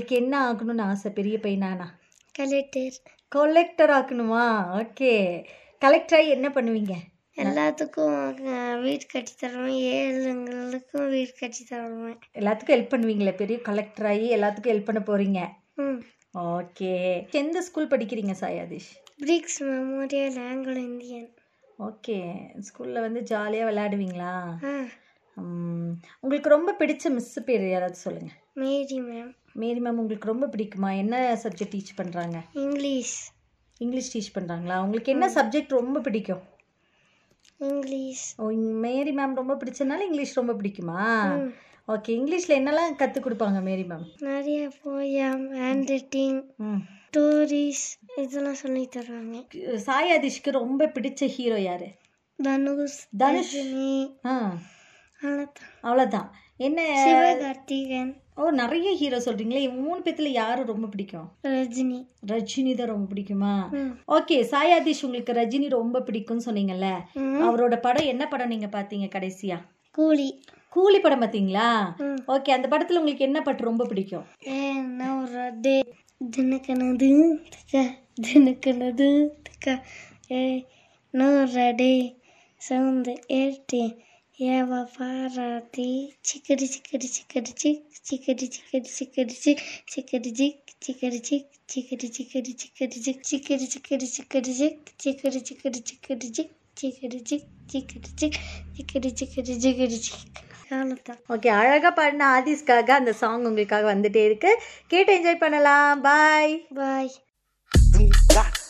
அதுக்கு என்ன ஆகணும்னு ஆசை பெரிய பையனானா கலெக்டர் கலெக்டர் ஆக்கணுமா ஓகே கலெக்டராகி என்ன பண்ணுவீங்க எல்லாத்துக்கும் அஹ், வீடு கட்டி தருவேன் ஏழுங்களுக்கும் வீடு கட்டி தருவேன் எல்லாத்துக்கும் ஹெல்ப் பண்ணுவீங்களே பெரிய கலெக்டர் ஆகி எல்லாத்துக்கும் ஹெல்ப் பண்ண போறீங்க ம் ஓகே எந்த ஸ்கூல் படிக்கிறீங்க சாயாதீஷ் Breeks memorial Anglo Indian okay ஸ்கூலில் வந்து ஜாலியாக விளையாடுவீங்களா ஆ ம், உங்களுக்கு ரொம்ப பிடிச்ச மிஸ் பேர் யாராவது சொல்லுங்கள் மேரி மேம் மேரி மேம் உங்களுக்கு ரொம்ப பிடிக்குமா என்ன சப்ஜெக்ட் டீச் பண்ணுறாங்க இங்கிலீஷ் இங்கிலீஷ் டீச் பண்ணுறாங்களா உங்களுக்கு என்ன சப்ஜெக்ட் ரொம்ப பிடிக்கும் இங்கிலீஷ் ஓ இங்க மேரி மேம் ரொம்ப பிடிச்சனால இங்கிலீஷ் ரொம்ப பிடிக்குமா ஓகே இங்கிலீஷில் என்னெல்லாம் கற்றுக் கொடுப்பாங்க மேரி மேம் நிறைய போயம் ஹேண்ட் ரைட்டிங் ம் ஸ்டோரிஸ் இதெல்லாம் சொல்லி தருவாங்க சாயாதிஷ்க்கு ரொம்ப பிடிச்ச ஹீரோ யாரு தனுஷ் தனுஷ். ரஜினி ஆ அவ்வளோதான் அவ்வளோதான் என்ன சிவகார்த்திகேயன் ஓ நிறைய ஹீரோ சொல்றீங்களே இவங்க மூணு பேத்துல யாரு ரொம்ப பிடிக்கும் ரஜினி ரஜினி தான் ரொம்ப பிடிக்குமா ம். ஓகே சாயாதிஷ் உங்களுக்கு ரஜினி ரொம்ப பிடிக்கும்னு சொன்னீங்கல்ல ம். அவரோட படம் என்ன படம் நீங்க பாத்தீங்க கடைசியா கூலி கூலி படம் பாத்தீங்களா ம். ஓகே அந்த படத்துல உங்களுக்கு என்ன பாட்டு ரொம்ப பிடிக்கும் என்ன ஒரு டே தினக்கனது தக்க தினக்கனது தக்க ஏ நூறு டே சவுந்து ஏட்டி ஏவ பாராட்டி சிக்கடி சிக்கடி சிக்கடி சிக் சிக்கடி சிக்கடி சிக்கடி சிக் சிக்கடி சிக் சிக்கடி சிக் சிக்கடி சிக்கடி சிக்கடி சிக் சிக்கடி சிக்கடி சிக்கடி சிக் சிக்கடி சிக்கடி சிக்கடி சிக் சிக்கடி சிக் சிக்கடி சிக் சிக்கடி சிக்கடி சிக்கடி சிக் அவ்வளோதான் ஓகே அழகா பாடின ஆதிஸ்க்காக அந்த சாங் உங்களுக்காக வந்துட்டே இருக்கு கேட்டு என்ஜாய் பண்ணலாம் பாய் பாய் rock